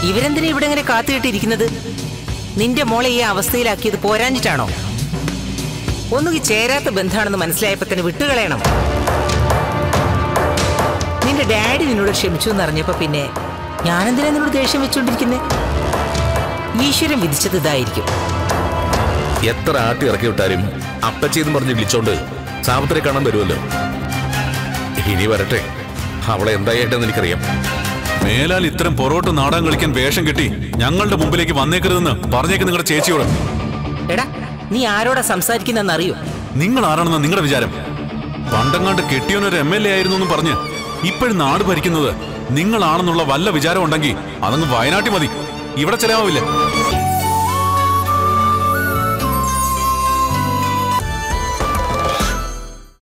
ഇവരെന്തിനാ ഇവിടെ ഇങ്ങനെ കാത്തുകെട്ടിരിക്കുന്നത് നിന്റെ മോളെ ഈ അവസ്ഥയിലാക്കിയത് പോരാഞ്ഞിട്ടാണോ ഒന്നുകിൽ ചേരാത്ത ബന്ധാണെന്ന് മനസ്സിലായപ്പോ തന്നെ വിട്ടുകളയണം നിന്റെ ഡാഡി നിന്നോട് ക്ഷമിച്ചു എന്നറിഞ്ഞപ്പോ പിന്നെ ഞാനെന്തിനാ നിന്നോട് ദേഷ്യം വെച്ചോണ്ടിരിക്കുന്നേ ഈശ്വരൻ വിധിച്ചത് ഇതായിരിക്കും എത്ര ആട്ടി ഇറക്കി വിട്ടാലും അപ്പച്ചെന്ന് പറഞ്ഞ് വിളിച്ചോണ്ട് സാപത്തിനെ കാണാൻ വരുമല്ലോ ഇനി വരട്ടെ അവളെ എന്തായിട്ടെന്ന് എനിക്കറിയാം മേലാൽ ഇത്തരം പൊറോട്ട് നാടകം കളിക്കാൻ വേഷം കെട്ടി ഞങ്ങളുടെ മുമ്പിലേക്ക് വന്നേക്കരുതെന്ന് പറഞ്ഞേക്ക് നിങ്ങളുടെ ചേച്ചിയോട് എടാ നീ ആരോടാ സംസാരിക്കുന്നെന്ന് അറിയോ നിങ്ങൾ ആരാണെന്ന് നിങ്ങളുടെ വിചാരം പണ്ടങ്ങാണ്ട് കെട്ടിയോനൊരു എം എൽ എ ആയിരുന്നു എന്നും പറഞ്ഞ് ഇപ്പോഴും നാട് ഭരിക്കുന്നത് നിങ്ങളാണെന്നുള്ള വല്ല വിചാരം ഉണ്ടെങ്കിൽ അതങ്ങ് വയനാട്ടിൽ മതി ഇവിടെ ചെലവാവില്ല